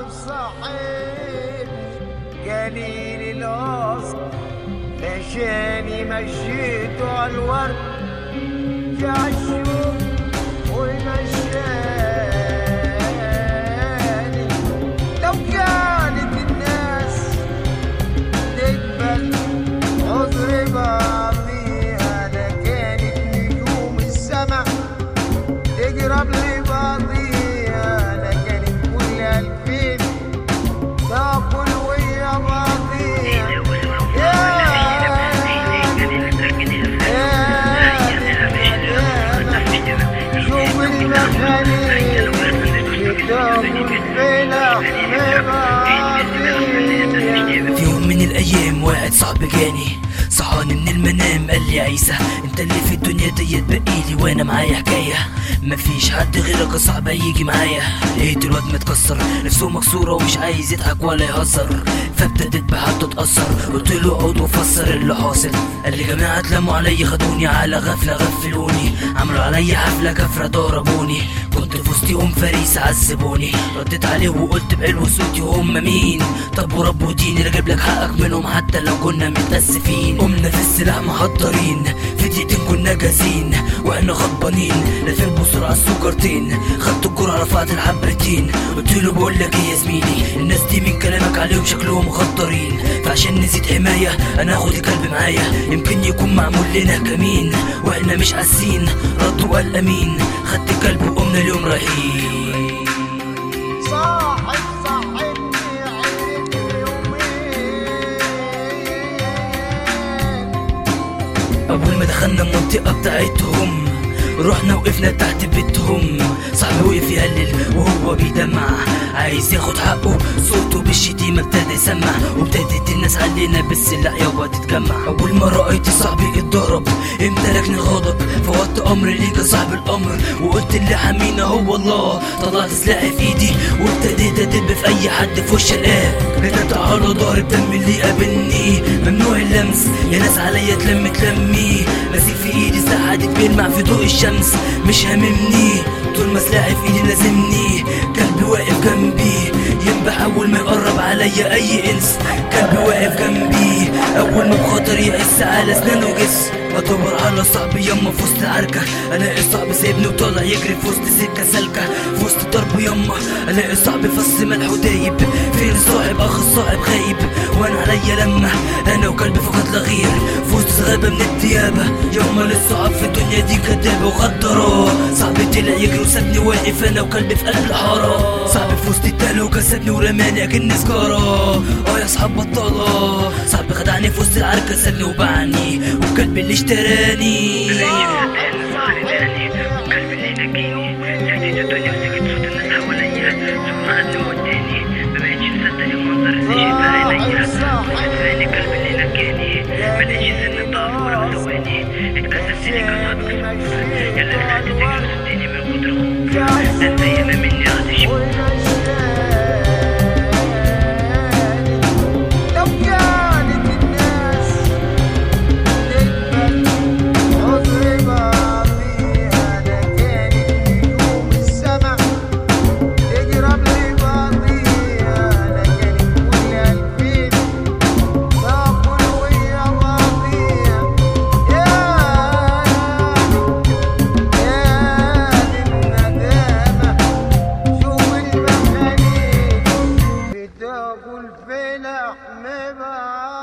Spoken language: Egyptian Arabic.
صاحب صاحب قليل الأصل مشاني مشيته على الورد جعشوه ومشاني لو كانت الناس تقبل عذر بعضيها ده كانت نجوم السما تقرب لبعضيها ده كانت كل ألفين تاكل ويا بعضيها شوف المخاليق تاكل بلا في يوم من الايام واحد صاحبي جاني صحاني من المنام قال لي عيسى انت اللي في الدنيا ديت بقيلي وانا معايا حكايه مفيش حد غيرك يا صاحبي هيجي معايا لقيت الواد متكسر نفسه مكسوره ومش عايز يضحك ولا يهزر فابتديت بحد اتاثر قلت له اقعد وفسر اللي حاصل قال لي جماعه اتلموا عليا خدوني على غفله غفلوني عملوا عليا حفله كفره ضربوني كنت في وسطهم فريسه عذبوني رديت عليه وقلت بعلو صوتي هم مين طب ورب وديني لا اجيب لك حقك منهم حتى لو كنا متاسفين قمنا في السلاح محضرين في دقيقتين كنا جاهزين واحنا غضبانين لفين بسرعه السكرتين خدت الجرعه رفعت الحبتين قلت له بقول لك ايه يا زميلي الناس دي من كلامك عليهم شكلهم مخدرين فعشان نزيد حمايه انا هاخد الكلب معايا يمكن يكون معمول لنا كمين واحنا مش حاسين رد وقال امين خدت الكلب وقمنا اليوم رايحين صاحب صاحبني عرف يومين اول ما دخلنا المنطقه بتاعتهم رحنا وقفنا تحت بيتهم صاحبي وقف يهلل وهو بيدمع عايز ياخد حقه صوته بالشتيمه ابتدى يسمع وابتدت الناس علينا بالسلاح يابا تتجمع اول ما رايت صاحبي اتضرب امتلكني الغضب فوضت امر ليك يا صاحب الامر وقلت اللي حمينا هو الله طلعت سلاحي في ايدي وابتديت ادب في اي حد في وش الاب بدات على ضارب دم اللي قابلني ممنوع اللمس يا ناس عليا تلم تلمي ماسك في ايدي سلاح حديد بيلمع في ضوء الشمس مش هاممني طول ما سلاحي في ايدي لازمني قلبي واقف جنبي ينبح اول ما يقرب عليا اي انس قلبي واقف جنبي اول ما بخاطر يحس على اسنانه جس بدور على صاحبي يما في وسط العركة الاقي صاحبي سايبني وطالع يجري في وسط سكة سالكة في وسط الضرب يما الاقي صاحبي فص ملح ودايب فين الصاحب اخ الصاحب غايب وانا عليا لما انا وكلبي فقط لا غير في وسط غابة من الديابة يما للصعب في الدنيا دي كدابة وغدارة صاحبي طلع يجري وسابني واقف انا وكلبي في قلب الحارة صاحبي في وسط التل وكسبني ورماني اكني سجارة اه يا اصحاب بطالة صاحبي خدعني في وسط العركة سابني وباعني وكلبي اللي اشتراني لو كانت الناس تقبل عذر بعضيها ده كانت نجوم السما تقرب لبعضيها ده كانت كل ألفين تاكل ويا بعضيها يا يا للندامة شوف المخاليق بتاكل في لحم بعض